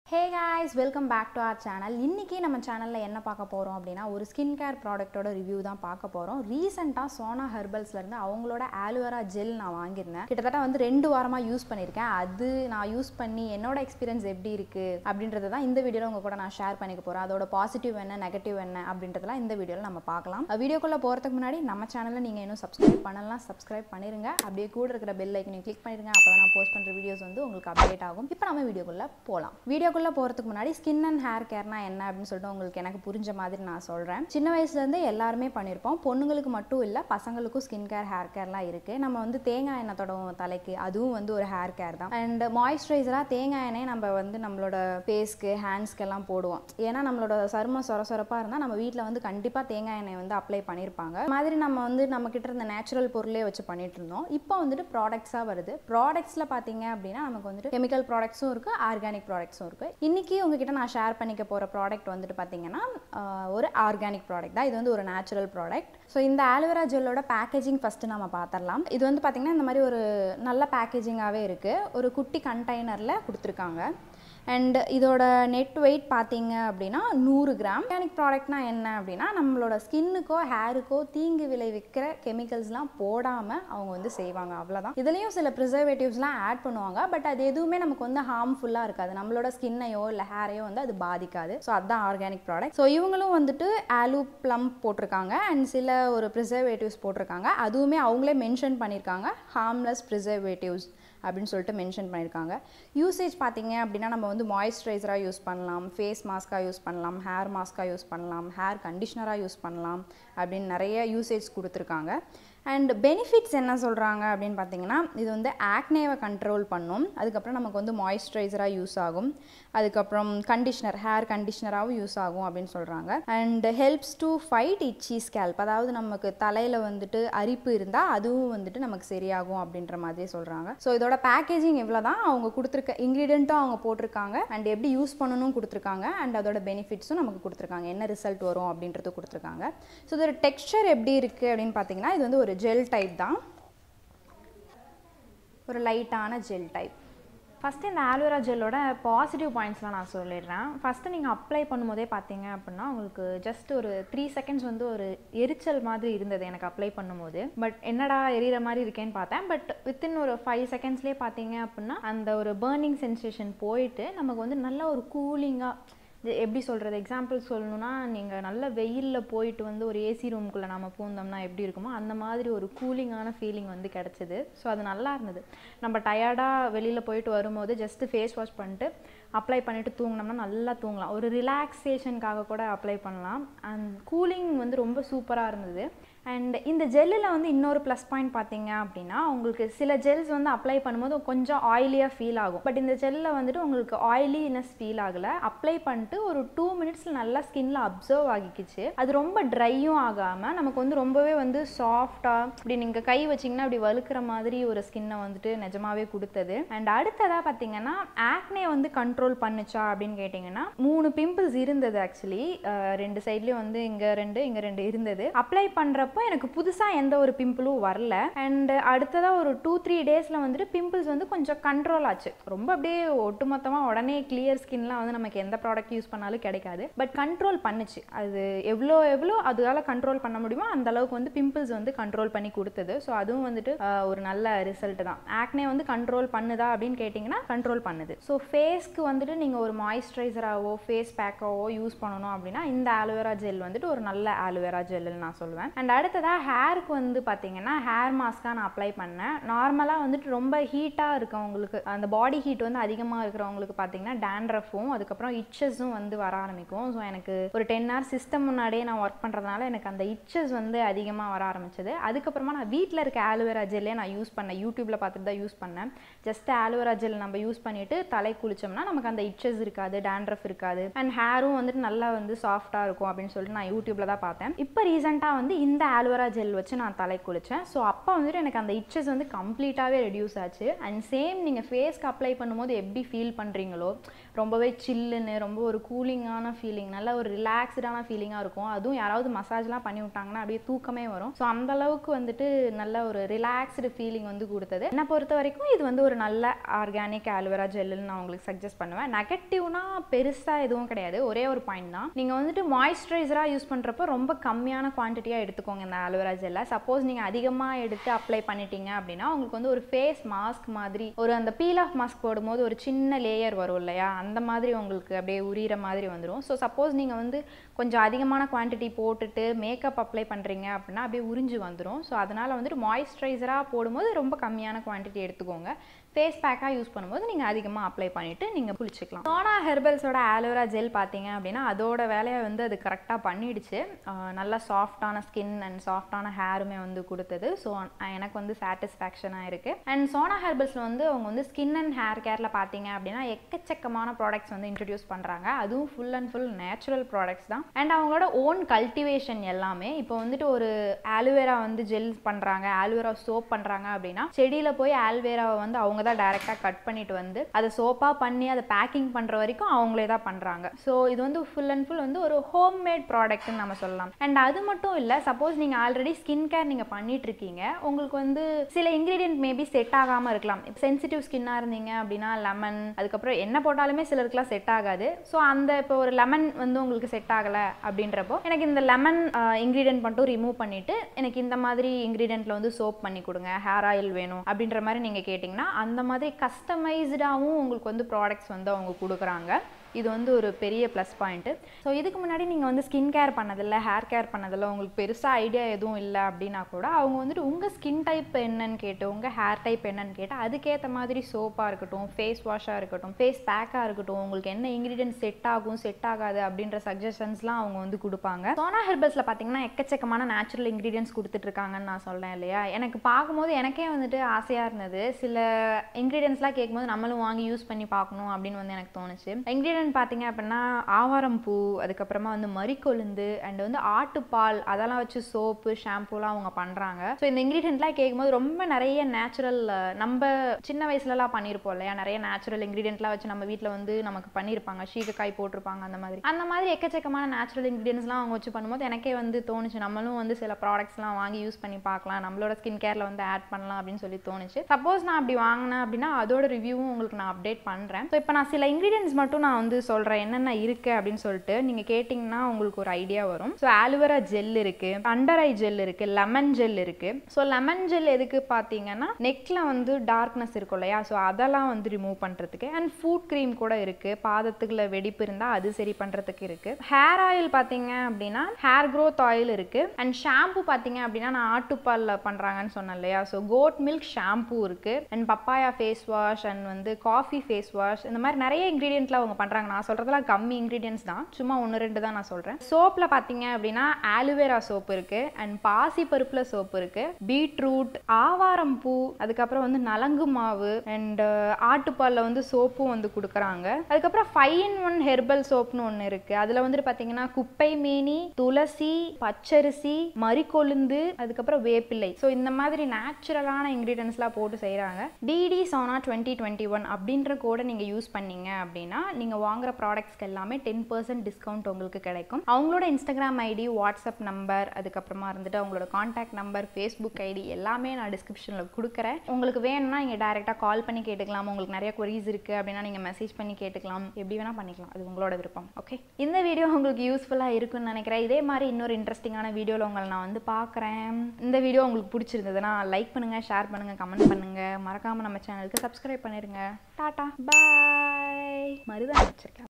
hey guys welcome back to our channel இன்றைக்கி நம்ம சேனலில் என்ன பார்க்க போகிறோம் அப்படின்னா ஒரு ஸ்கின் கேர் ப்ராடக்ட்டோட ரிவ்யூ தான் பார்க்க போகிறோம் ரீசெண்டாக சோனா ஹெர்பல்ஸ்லேருந்து அவங்களோட ஆலுவேரா ஜெல் நான் வாங்கியிருந்தேன் கிட்டத்தட்ட வந்து ரெண்டு வாரமாக யூஸ் பண்ணியிருக்கேன் அது நான் யூஸ் பண்ணி என்னோட எக்ஸ்பீரியன்ஸ் எப்படி இருக்குது அப்படின்றத தான் இந்த வீடியோவில் உங்கள் கூட நான் ஷேர் பண்ணிக்க போகிறேன் அதோட பாசிட்டிவ் என்ன நெகட்டிவ் என்ன அப்படின்றதெல்லாம் இந்த வீடியோவில் நம்ம பார்க்கலாம் வீடியோக்குள்ளே போகிறதுக்கு முன்னாடி நம்ம சேனலில் நீங்கள் இன்னும் சப்ஸ்கிரைப் பண்ணலாம் சப்ஸ்கிரைப் பண்ணிருங்க அப்படியே கூட இருக்கிற பெல் ஐக்கனையும் கிளிக் பண்ணிருங்க அப்போ தான் நான் போஸ்ட் பண்ணுற வீடியோஸ் வந்து உங்களுக்கு அப்டேட் ஆகும் இப்போ நம்ம வீடியோக்குள்ளே போகலாம் வீடியோக்குள்ளே போகிறதுக்கு முன்னாடி ஸ்கின் அண்ட் ஹேர் கேர்னா என்ன அப்படின்னு சொல்லிட்டு உங்களுக்கு எனக்கு புரிஞ்ச மாதிரி நான் சொல்கிறேன் சின்ன வயசுலேருந்து எல்லாருமே பண்ணியிருப்போம் பொண்ணுங்களுக்கு மட்டும் இல்லை பசங்களுக்கும் ஸ்கின் கேர் ஹேர் கேர்லாம் இருக்குது நம்ம வந்து தேங்காய் எண்ணெய் தொடவும் தலைக்கு அதுவும் வந்து ஒரு ஹேர் கேர் தான் அண்ட் மாய்ஸ்சரைசராக தேங்காய் எண்ணெய் நம்ம வந்து நம்மளோட ஃபேஸ்க்கு ஹேண்ட்ஸ்க்கெல்லாம் போடுவோம் ஏன்னா நம்மளோட சருமம் சொர சொரப்பாக இருந்தால் நம்ம வீட்டில் வந்து கண்டிப்பாக தேங்காய் எண்ணெய் வந்து அப்ளை பண்ணியிருப்பாங்க அது மாதிரி நம்ம வந்து நம்ம கிட்ட இருந்த நேச்சுரல் பொருளே வச்சு பண்ணிட்டு இருந்தோம் இப்போ வந்துட்டு ப்ராடக்ட்ஸாக வருது ப்ராடக்ட்ஸில் பார்த்தீங்க அப்படின்னா நமக்கு வந்துட்டு கெமிக்கல் ப்ராடக்ட்ஸும் இருக்குது ஆர்கானிக் ப்ராடக்ட்ஸும் இருக்குது இன்றைக்கி உங்ககிட்ட நான் ஷேர் பண்ணிக்க போகிற ப்ராடக்ட் வந்துட்டு பார்த்தீங்கன்னா ஆஹ், ஒரு ஆர்கானிக் ப்ராடக்ட் தான் இது வந்து ஒரு நேச்சுரல் ப்ராடக்ட் ஸோ இந்த ஆலோவேரா ஜெல்லோட பேக்கேஜிங் ஃபஸ்ட்டு நம்ம பார்த்துடலாம் இது வந்து பார்த்திங்கன்னா இந்த மாதிரி ஒரு நல்ல பேக்கேஜிங்காகவே இருக்குது ஒரு குட்டி கண்டெய்னரில் கொடுத்துருக்காங்க அண்ட் இதோட நெட் வெயிட் பார்த்தீங்க அப்படின்னா நூறு கிராம் ஆர்கானிக் ப்ராடக்ட்னா என்ன அப்படின்னா நம்மளோட ஸ்கின்னுக்கோ ஹேருக்கோ தீங்கு விளைவிக்கிற கெமிக்கல்ஸ்லாம் போடாமல் அவங்க வந்து செய்வாங்க அவ்வளோதான் இதுலேயும் சில ப்ரிசர்வேட்டிவ்ஸ்லாம் ஆட் பண்ணுவாங்க பட் அது எதுவுமே நமக்கு வந்து ஹார்ம்ஃபுல்லாக இருக்காது நம்மளோட ஸ்கின்னையோ இல்லை ஹேரையோ வந்து அது பாதிக்காது ஸோ அதுதான் ஆர்கானிக் ப்ராடக்ட் ஸோ இவங்களும் வந்துட்டு ஆலு ப்ளம் போட்டிருக்காங்க அண்ட் சில ஒரு ப்ரிசர்வேட்டிவ்ஸ் போட்டிருக்காங்க அதுவுமே அவங்களே மென்ஷன் பண்ணியிருக்காங்க ஹார்ம்லெஸ் ப்ரிசர்வேட்டிவ்ஸ் அப்படின்னு சொல்லிட்டு மென்ஷன் பண்ணியிருக்காங்க யூசேஜ் பார்த்தீங்க அப்படின்னா நம்ம வந்து மாய்ஸ்சரைசராக யூஸ் பண்ணலாம் ஃபேஸ் மாஸ்க்காக யூஸ் பண்ணலாம் ஹேர் மாஸ்க்காக யூஸ் பண்ணலாம் ஹேர் கண்டிஷ்னராக யூஸ் பண்ணலாம் அப்படின்னு நிறைய யூசேஜ் கொடுத்துருக்காங்க அண்ட் பெனிஃபிட்ஸ் என்ன சொல்கிறாங்க அப்படின்னு பார்த்தீங்கன்னா இது வந்து ஆக்னேவை கண்ட்ரோல் பண்ணும் அதுக்கப்புறம் நமக்கு வந்து மாய்ஸ்சரைசராக யூஸ் ஆகும் அதுக்கப்புறம் கண்டிஷ்னர் ஹேர் கண்டிஷ்னராகவும் யூஸ் ஆகும் அப்படின்னு சொல்கிறாங்க and helps to fight itchy scalp அதாவது நமக்கு தலையில் வந்துட்டு அரிப்பு இருந்தால் அதுவும் வந்துட்டு நமக்கு சரியாகும் அப்படின்ற மாதிரி சொல்கிறாங்க ஸோ இதோட பேக்கேஜிங் இவ்வளோ தான் அவங்க கொடுத்துருக்க இன்க்ரீடியண்ட்டும் அவங்க போட்டிருக்காங்க அண்ட் எப்படி யூஸ் பண்ணணும் கொடுத்துருக்காங்க அண்ட் அதோட பெனிஃபிட்ஸும் நமக்கு கொடுத்துருக்காங்க என்ன ரிசல்ட் வரும் அப்படின்றது கொடுத்துருக்காங்க ஸோ இதோட டெக்ஸ்சர் எப்படி இருக்குது அப்படின்னு பார்த்தீங்கன்னா இது வந்து ஒரு ஜெல் டைப் தான் ஒரு லைட்டான ஜெல் டைப் ஃபஸ்ட்டு இந்த ஆலோவேரா ஜெல்லோட பாசிட்டிவ் பாயிண்ட்ஸ்லாம் நான் சொல்லிடுறேன் ஃபஸ்ட்டு நீங்கள் அப்ளை பண்ணும்போதே பார்த்தீங்க அப்படின்னா உங்களுக்கு ஜஸ்ட் ஒரு த்ரீ செகண்ட்ஸ் வந்து ஒரு எரிச்சல் மாதிரி இருந்தது எனக்கு அப்ளை பண்ணும்போது பட் என்னடா எரியிற மாதிரி இருக்கேன்னு பார்த்தேன் பட் வித்தின் ஒரு ஃபைவ் செகண்ட்ஸ்லேயே பார்த்தீங்க அப்படின்னா அந்த ஒரு பேர்னிங் சென்சேஷன் போயிட்டு நமக்கு வந்து நல்ல ஒரு கூலிங்காக இது எப்படி சொல்கிறது எக்ஸாம்பிள் சொல்லணும்னா நீங்கள் நல்ல வெயிலில் போயிட்டு வந்து ஒரு ஏசி ரூமுக்குள்ளே நம்ம பூந்தோம்னா எப்படி இருக்குமோ அந்த மாதிரி ஒரு கூலிங்கான ஃபீலிங் வந்து கிடச்சிது ஸோ அது நல்லா இருந்தது நம்ம டயர்டாக வெளியில் போயிட்டு வரும்போது ஜஸ்ட்டு ஃபேஸ் வாஷ் பண்ணிட்டு அப்ளை பண்ணிவிட்டு தூங்கினோம்னா நல்லா தூங்கலாம் ஒரு ரிலாக்ஸேஷனுக்காக கூட அப்ளை பண்ணலாம் அண்ட் கூலிங் வந்து ரொம்ப சூப்பராக இருந்தது அண்ட் இந்த ஜெல்லில் வந்து இன்னொரு ப்ளஸ் பாயிண்ட் பார்த்தீங்க அப்படின்னா உங்களுக்கு சில ஜெல்ஸ் வந்து அப்ளை பண்ணும்போது கொஞ்சம் ஆயிலியாக ஃபீல் ஆகும் பட் இந்த ஜெல்லில் வந்துட்டு உங்களுக்கு ஆயிலினஸ் ஃபீல் ஆகலை அப்ளை பண்ணிட்டு ஒரு டூ மினிட்ஸில் நல்லா ஸ்கின்ல அப்சர்வ் ஆகிக்கிச்சு அது ரொம்ப ட்ரையும் ஆகாமல் நமக்கு வந்து ரொம்பவே வந்து சாஃப்டாக இப்படி நீங்கள் கை வச்சிங்கன்னா அப்படி வழுக்கிற மாதிரி ஒரு ஸ்கின்னை வந்துட்டு நிஜமாவே கொடுத்தது அண்ட் அடுத்ததாக பார்த்தீங்கன்னா ஆக்னே வந்து கண்ட்ரோல் பண்ணுச்சா அப்படின்னு கேட்டிங்கன்னா மூணு பிம்பிள்ஸ் இருந்தது ஆக்சுவலி ரெண்டு சைட்லேயும் வந்து இங்கே ரெண்டு இங்கே ரெண்டு இருந்தது அப்ளை பண்ணுறப்போ எனக்கு புதுசாக எந்த ஒரு பிம்பிளும் வரல அண்ட் அடுத்ததாக ஒரு டூ த்ரீ டேஸில் வந்துட்டு பிம்பிள்ஸ் வந்து கொஞ்சம் கண்ட்ரோல் ஆச்சு ரொம்ப அப்படியே ஒட்டுமொத்தமாக உடனே கிளியர் ஸ்கின்லாம் வந்து நமக்கு எந்த ப்ராடக்ட் யூஸ் பண்ணாலும் கிடைக்காது பட் கண்ட்ரோல் பண்ணுச்சு அது எவ்வளோ எவ்வளோ அதால் கண்ட்ரோல் பண்ண முடியுமோ அந்த அளவுக்கு வந்து பிம்பிள்ஸ் வந்து கண்ட்ரோல் பண்ணி கொடுத்தது ஸோ அதுவும் வந்துட்டு ஆஹ், ஒரு நல்ல ரிசல்ட் தான் ஆக்னே வந்து கண்ட்ரோல் பண்ணுதா அப்படின்னு கேட்டிங்கன்னா கண்ட்ரோல் பண்ணுது ஸோ ஃபேஸ்க்கு வந்துட்டு நீங்கள் ஒரு மாய்ஸ்சரைசராகவோ ஃபேஸ் பேக்காவோ யூஸ் பண்ணணும் அப்படின்னா இந்த ஆலோவேரா ஜெல் வந்துட்டு ஒரு நல்ல ஆலோவேரா ஜெல்லுன்னு நான் சொல்லுவேன் அண்ட் அடுத்ததாக ஹேருக்கு வந்து பார்த்தீங்கன்னா ஹேர் மாஸ்க்காக நான் அப்ளை பண்ணேன் நார்மலாக வந்துட்டு ரொம்ப ஹீட்டாக இருக்கவங்களுக்கு அந்த பாடி ஹீட் வந்து அதிகமாக இருக்கிறவங்களுக்கு பார்த்தீங்கன்னா டேண்ட்ரஃபும் அதுக்கப்புறம் இச்சஸும் வந்து வர ஆரம்பிக்கும் ஸோ எனக்கு ஒரு டென் ஹவர்ஸ் சிஸ்டம் முன்னாடியே நான் ஒர்க் பண்ணுறதுனால எனக்கு அந்த இச்சஸ் வந்து அதிகமாக வர ஆரம்பிச்சது அதுக்கப்புறமா நான் வீட்டில் இருக்க ஆலோவேரா ஜெல்லே நான் யூஸ் பண்ணேன் யூடியூப்பில் பார்த்துட்டு தான் யூஸ் பண்ணேன் ஜஸ்ட் ஆலோவேரா ஜெல் நம்ம யூஸ் பண்ணிட்டு தலை குளிச்சோம்னா நமக்கு அந்த இச்சஸ் இருக்காது டேண்ட்ரஃப் இருக்காது அண்ட் ஹேரும் வந்துட்டு நல்லா வந்து சாஃப்டாக இருக்கும் அப்படின்னு சொல்லிட்டு நான் யூடியூப்பில் தான் பார்த்தேன் இப்போ ரீசெண்டாக வந்து இந்த ஆலோவேரா ஜெல் வச்சு நான் தலை குளித்தேன் ஸோ அப்போ வந்துட்டு எனக்கு அந்த இச்சஸ் வந்து கம்ப்ளீட்டாகவே ரெடியூஸ் ஆச்சு அண்ட் சேம் நீங்கள் ஃபேஸ்க்கு அப்ளை பண்ணும்போது எப்படி ஃபீல் பண்ணுறீங்களோ ரொம்பவே சில்லுன்னு ரொம்ப ஒரு கூலிங்கான ஃபீலிங் நல்ல ஒரு ரிலாக்ஸ்டான ஃபீலிங்காக இருக்கும் அதுவும் யாராவது மசாஜ்லாம் பண்ணி விட்டாங்கன்னா அப்படியே தூக்கமே வரும் ஸோ அந்த அளவுக்கு வந்துட்டு நல்ல ஒரு ரிலாக்ஸ்டு ஃபீலிங் வந்து கொடுத்தது என்னை பொறுத்த வரைக்கும் இது வந்து ஒரு நல்ல ஆர்கானிக் ஆலோவேரா ஜெல்லுன்னு நான் உங்களுக்கு சஜஸ்ட் பண்ணுவேன் நெகட்டிவ்னா பெருசாக எதுவும் கிடையாது ஒரே ஒரு பாயிண்ட் தான் நீங்கள் வந்துட்டு மாய்ஸ்சரைசராக யூஸ் பண்ணுறப்போ ரொம்ப கம்மியான குவான்டிட்டியாக எடுத்துக்கோங்க இந்த ஆலோவேரா ஜெல்லை சப்போஸ் நீங்கள் அதிகமாக எடுத்து அப்ளை பண்ணிட்டீங்க அப்படின்னா உங்களுக்கு வந்து ஒரு ஃபேஸ் மாஸ்க் மாதிரி ஒரு அந்த பீல் ஆஃப் மாஸ்க் போடும்போது ஒரு சின்ன லேயர் வரும் இல்லையா அந்த மாதிரி உங்களுக்கு அப்படியே உரியிற மாதிரி வந்துடும் ஸோ சப்போஸ் நீங்கள் வந்து கொஞ்சம் அதிகமான குவான்டிட்டி போட்டுட்டு மேக்கப் அப்ளை பண்ணுறீங்க அப்படின்னா அப்படியே உறிஞ்சு வந்துடும் ஸோ அதனால் வந்துட்டு மாய்ஸ்சரைசராக போடும்போது ரொம்ப கம்மியான குவான்டிட்டி எடுத்துக்கோங்க ஃபேஸ் பேக்காக யூஸ் பண்ணும்போது நீங்கள் அதிகமாக அப்ளை பண்ணிவிட்டு நீங்கள் குளிச்சுக்கலாம் சோனா ஹெர்பல்ஸோட ஆலோவேரா ஜெல் பார்த்தீங்க அப்படின்னா அதோட வேலையை வந்து அது கரெக்டாக பண்ணிடுச்சு ஆஹ் நல்லா சாஃப்டான ஸ்கின் அண்ட் சாஃப்டான ஹேருமே வந்து கொடுத்தது ஸோ எனக்கு வந்து சாட்டிஸ்ஃபேக்ஷனாக இருக்குது அண்ட் சோனா ஹெர்பல்ஸில் வந்து அவங்க வந்து ஸ்கின் அண்ட் ஹேர் கேரில் பார்த்தீங்க அப்படின்னா எக்கச்சக்கமான ப்ராடக்ட்ஸ் வந்து இன்ட்ரடியூஸ் பண்ணுறாங்க அதுவும் full and full natural products தான் அண்ட் அவங்களோட ஓன் கல்டிவேஷன் எல்லாமே இப்போ வந்துட்டு ஒரு ஆலுவேரா வந்து ஜெல் பண்ணுறாங்க ஆலுவேரா சோப் பண்ணுறாங்க அப்படின்னா செடியில் போய் ஆல்வேராவை வந்து அவங்க தான் டைரெக்டாக கட் பண்ணிட்டு வந்து அதை சோப்பாக பண்ணி அதை பேக்கிங் பண்ணுற வரைக்கும் அவங்களே தான் பண்ணுறாங்க ஸோ இது வந்து ஃபுல் அண்ட் ஃபுல் வந்து ஒரு ஹோம் மேட் ப்ராடக்ட்னு நம்ம சொல்லலாம் அண்ட் அது மட்டும் இல்லை சப்போஸ் நீங்கள் ஆல்ரெடி ஸ்கின் கேர் நீங்கள் பண்ணிட்டு இருக்கீங்க உங்களுக்கு வந்து சில இன்க்ரீடியன்ட் மேபி செட் ஆகாமல் இருக்கலாம் சென்சிட்டிவ் ஸ்கின்னாக இருந்தீங்க அப்படின்னா லெமன் அதுக்கப்புறம் என்ன போட்டாலுமே சிலருக்குலாம் செட் ஆகாது ஸோ அந்த இப்போ ஒரு லெமன் வந்து உங்களுக்கு செட் ஆகலை அப்படின்றப்போ எனக்கு இந்த லெமன் இன்க்ரீடியன்ட் மட்டும் ரிமூவ் பண்ணிவிட்டு எனக்கு இந்த மாதிரி இன்க்ரீடியண்ட்டில் வந்து சோப் பண்ணி கொடுங்க ஹேர் ஆயில் வேணும் அப்படின்ற மாதிரி நீங்கள் கேட்டிங்கன்னா அந்த மாதிரி கஸ்டமைஸ்டாகவும் உங்களுக்கு வந்து ப்ராடக்ட்ஸ் வந்து அவங்க கொடுக்குறாங்க இது வந்து ஒரு பெரிய ப்ளஸ் பாயிண்ட்டு ஸோ இதுக்கு முன்னாடி நீங்கள் வந்து ஸ்கின் கேர் பண்ணதில்ல ஹேர் கேர் பண்ணதில்ல உங்களுக்கு பெருசாக ஐடியா எதுவும் இல்லை அப்படின்னா கூட அவங்க வந்துட்டு உங்கள் ஸ்கின் டைப் என்னன்னு கேட்டு உங்கள் ஹேர் டைப் என்னன்னு கேட்டு அதுக்கேற்ற மாதிரி சோப்பாக இருக்கட்டும் ஃபேஸ் வாஷாக இருக்கட்டும் ஃபேஸ் பேக்காக இருக்கட்டும் உங்களுக்கு என்ன இன்க்ரீடியன்ட் செட் ஆகும் செட் ஆகாது அப்படின்ற சஜஷன்ஸ்லாம் அவங்க வந்து கொடுப்பாங்க சோனா ஹெர்பல்ஸில் பார்த்தீங்கன்னா எக்கச்சக்கமான நேச்சுரல் இன்க்ரீடியன்ஸ் கொடுத்துட்ருக்காங்கன்னு நான் சொல்கிறேன் இல்லையா எனக்கு பார்க்கும்போது எனக்கே வந்துட்டு ஆசையாக இருந்தது சில இன்க்ரீடியன்ஸ்லாம் கேட்கும்போது நம்மளும் வாங்கி யூஸ் பண்ணி பார்க்கணும் அப்படின்னு வந்து எனக்கு தோணுச்சு இன்க்ரீடியன்ட் பார்த்தீங்க அப்படின்னா ஆவாரம் பூ அதுக்கப்புறமா வந்து மறிக்கொழுந்து அண்ட் வந்து ஆட்டுப்பால் அதெல்லாம் வச்சு சோப்பு ஷாம்பூலாம் அவங்க பண்ணுறாங்க ஸோ இந்த இன்க்ரீடியன்ட்லாம் கேட்கும்போது ரொம்ப நிறைய நேச்சுரல் நம்ம சின்ன வயசுலலாம் பண்ணியிருப்போம் இல்லையா நிறைய நேச்சுரல் இன்க்ரீடியன்ட்லாம் வச்சு நம்ம வீட்டில் வந்து நமக்கு பண்ணியிருப்பாங்க சீகக்காய் போட்டிருப்பாங்க அந்த மாதிரி அந்த மாதிரி எக்கச்சக்கமான நேச்சுரல் இன்க்ரீடியன்ஸ்லாம் அவங்க வச்சு பண்ணும்போது எனக்கே வந்து தோணுச்சு நம்மளும் வந்து சில ப்ராடக்ட்ஸ்லாம் வாங்கி யூஸ் பண்ணி பார்க்கலாம் நம்மளோட ஸ்கின் கேரில் வந்து ஆட் பண்ணலாம் அப்படின்னு சொல்லி தோணுச்சு சப்போஸ் நான் அப்படி வாங்கினேன் அப்படின்னா அதோட ரிவ்யூவும் உங்களுக்கு நான் அப்டேட் பண்ணுறேன் ஸோ இப்போ நான் சில இன்க்ரீடியன்ஸ் மட்டும் நான் வந்து சொல்கிறேன் என்னென்ன இருக்குது அப்படின்னு சொல்லிட்டு நீங்கள் கேட்டிங்கன்னா உங்களுக்கு ஒரு ஐடியா வரும் ஸோ ஆலுவேரா ஜெல் இருக்குது அண்டர் ஐ ஜெல் இருக்குது லெமன் ஜெல் இருக்குது ஸோ லெமன் ஜெல் எதுக்கு பார்த்தீங்கன்னா நெக்கில் வந்து டார்க்னஸ் இருக்கும் இல்லையா ஸோ அதெல்லாம் வந்து ரிமூவ் பண்ணுறதுக்கு அண்ட் ஃபுட் க்ரீம் கூட இருக்குது பாதத்துக்குள்ள வெடிப்பு இருந்தால் அது சரி பண்ணுறதுக்கு இருக்குது ஹேர் ஆயில் பார்த்தீங்க அப்படின்னா ஹேர் க்ரோத் ஆயில் இருக்குது அண்ட் ஷாம்பு பார்த்தீங்க அப்படின்னா நான் ஆட்டுப்பாலில் பண்ணுறாங்கன்னு சொன்னேன் இல்லையா ஸோ கோட் மில்க் ஷாம்பு இருக்குது and papaya face wash and வந்து காஃபி ஃபேஸ் வாஷ் இந்த மாதிரி நிறைய இன்க்ரீடியன்ட்லாம் அவங்க பண்ணுறாங்க நான் சொல்கிறதுலாம் கம்மி இன்க்ரீடியன்ஸ் தான் சும்மா ஒன்று ரெண்டு தான் நான் சொல்கிறேன் சோப்பில் பார்த்தீங்க அப்படின்னா ஆலுவேரா சோப் இருக்குது அண்ட் பாசி பருப்பில் சோப் இருக்குது பீட்ரூட் ஆவாரம் பூ அதுக்கப்புறம் வந்து நலங்கு மாவு அண்ட் ஆட்டுப்பாலில் வந்து சோப்பும் வந்து கொடுக்குறாங்க அதுக்கப்புறம் ஃபைவ் இன் ஒன் ஹெர்பல் சோப்னு ஒன்று இருக்குது அதில் வந்துட்டு பார்த்தீங்கன்னா குப்பை மேனி துளசி பச்சரிசி மறிக்கொழுந்து அதுக்கப்புறம் வேப்பிலை ஸோ இந்த மாதிரி நேச்சுரலான இன்க்ரீடியன்ஸ்லாம் போட்டு செய்கிறாங்க DD Sona twenty twenty one அப்படின்ற கோடை நீங்கள் யூஸ் பண்ணீங்க அப்படின்னா நீங்கள் வாங்குற ப்ராடக்ட்ஸ்க்கு எல்லாமே டென் பர்சன்ட் டிஸ்கவுண்ட் உங்களுக்கு கிடைக்கும் அவங்களோட இன்ஸ்டாகிராம் ஐடி வாட்ஸ்அப் நம்பர் அதுக்கப்புறமா இருந்துட்டு அவங்களோட காண்டாக்ட் நம்பர் ஃபேஸ்புக் ஐடி எல்லாமே நான் டிஸ்கிரிப்ஷனில் கொடுக்குறேன் உங்களுக்கு வேணும்னா நீங்கள் டேரெக்டாக கால் பண்ணி கேட்டுக்கலாம் உங்களுக்கு நிறைய கொரீஸ் இருக்குது அப்படின்னா நீங்கள் மெசேஜ் பண்ணி கேட்டுக்கலாம் எப்படி வேணால் பண்ணிக்கலாம் அது உங்களோட விருப்பம் ஓகே இந்த வீடியோ உங்களுக்கு யூஸ்ஃபுல்லாக இருக்குன்னு நினைக்கிறேன் இதே மாதிரி இன்னொரு இன்ட்ரெஸ்டிங்கான வீடியோவில் உங்களை நான் வந்து பார்க்குறேன் இந்த வீடியோ உங்களுக்கு பிடிச்சிருந்ததுன்னா லைக் பண்ணுங்கள் ஷேர் பண்ணுங்கள் கமெண்ட் பண்ணுங்கள் மறக்காமல் நம்ம சேனலுக்கு சப்ஸ்கிரைப் பண்ணிடுங்க டாட்டா பாய் மருதான் வச்சிருக்கேன்